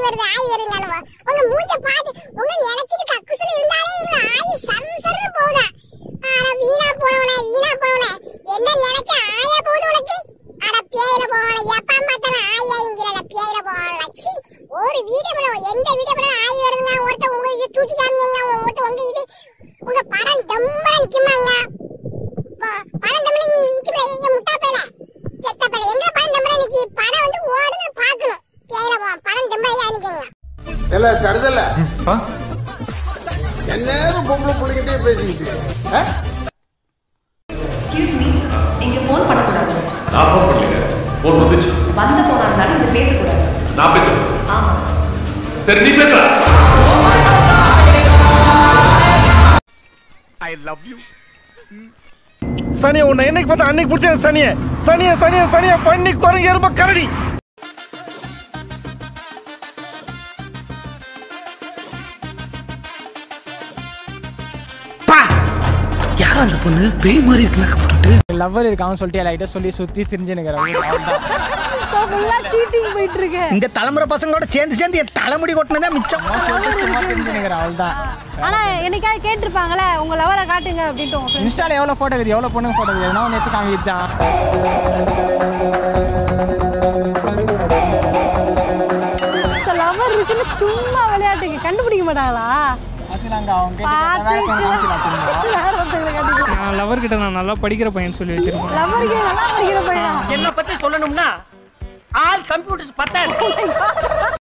வருது ஆய் வருதுன்னு உங்க மூஞ்ச பார்த்து உங்க நினைச்சிட்டு கக்குசுல இருந்தாலே இவங்க ஆய் சர்ரு சர்ரு போகுதா அட வீணா போனவனே வீணா போனவனே என்ன நினைச்ச ஆயா போகுது உனக்கு அட பேயில போவான எப்ப பார்த்தாலும் ஆயாங்கிறத பேயில போவான சி ஒரு வீடியோ படம் எந்த வீடியோ படம் ஆய் வருதுன்னா ஒருத்த உங்க இது தூக்கி காமிங்க ஒருத்த உங்க இது உங்க படம் டம்பா நிக்குமாங்க ப- படம் டம்பா நிக்குமே எங்க முட்டா பேல செத்த பேல எங்க படம் டம்பா நிக்கி படம் வந்து ஓடுன்னு பார்க்கணும் பேயில போவான் படம் டம்பா ஐயா நிக்குங்க இல்ல தருதல ஆ எந்நேரம் பொம்பளை பிள்ளைகிட்டே பேசிக்கிட்டு ஆ? எக்ஸ்கியூஸ் மீ இங்க ஃபோன் பண்ணக்கூடாது நான் ஃபோன் பண்ணலைங்க ஃபோன் வந்துச்சு வந்த போனா இருந்தாலும் இங்க பேசக்கூடாது நான் பேசுறேன் ஆமா சரி நீ பேசுற சனிய உன்னை என்னைக்கு பார்த்தா அன்னைக்கு பிடிச்ச சனிய சனிய சனிய சனிய பண்ணி குரங்கு எறும்ப கரடி யார் அந்த பொண்ணு பேய் மாதிரி இருக்கு மேக்கப் போட்டுட்டு லவ்வர் இருக்கான்னு சொல்லிட்டு லைட்டா சொல்லி சுத்தி திரிஞ்சுனுக்கிறேன் சீட்டிங் போயிட்டு இருக்கு இந்த தலைமுறை பசங்களோட சேர்ந்து சேர்ந்து என் தலைமுடி கொட்டினதே மிச்சம் சும்மா திரிஞ்சுனுக்கிறேன் அவள் தான் ஆனா என்னைக்காவது கேட்டிருப்பாங்களே உங்க லவரை காட்டுங்க அப்படின்ட்டு உங்க friends. இன்ஸ்டால எவ்வளவு போட்டோ இருக்குது எவ்வளவு பொண்ணுங்க போட்டோ இருக்குது எதனா ஒன்று எடுத்து காமிக்கிட்டு தான் So, lover இருக்குன்னு சும்மா விளையாட்டுக்கு கண்டுபிடிக்க மாட்டாங்களா அது நாங்க அவங்க கிட்ட கேட்டா வேற ஒருத்தவங்க காமிச்சிடலாம் திரும்ப வேற ஒருத்தங்களை கண்டுபிடிக்க நான் லவர் கிட்ட நான் நல்லா படிக்கிற பையன் சொல்லி வச்சிருக்கேன் லவருக்கு நல்லா படிக்கிற பையனா என்ன பத்தி சொல்லணும்னா ஆல் கம்ப்யூட்டர்ஸ் பத்தாது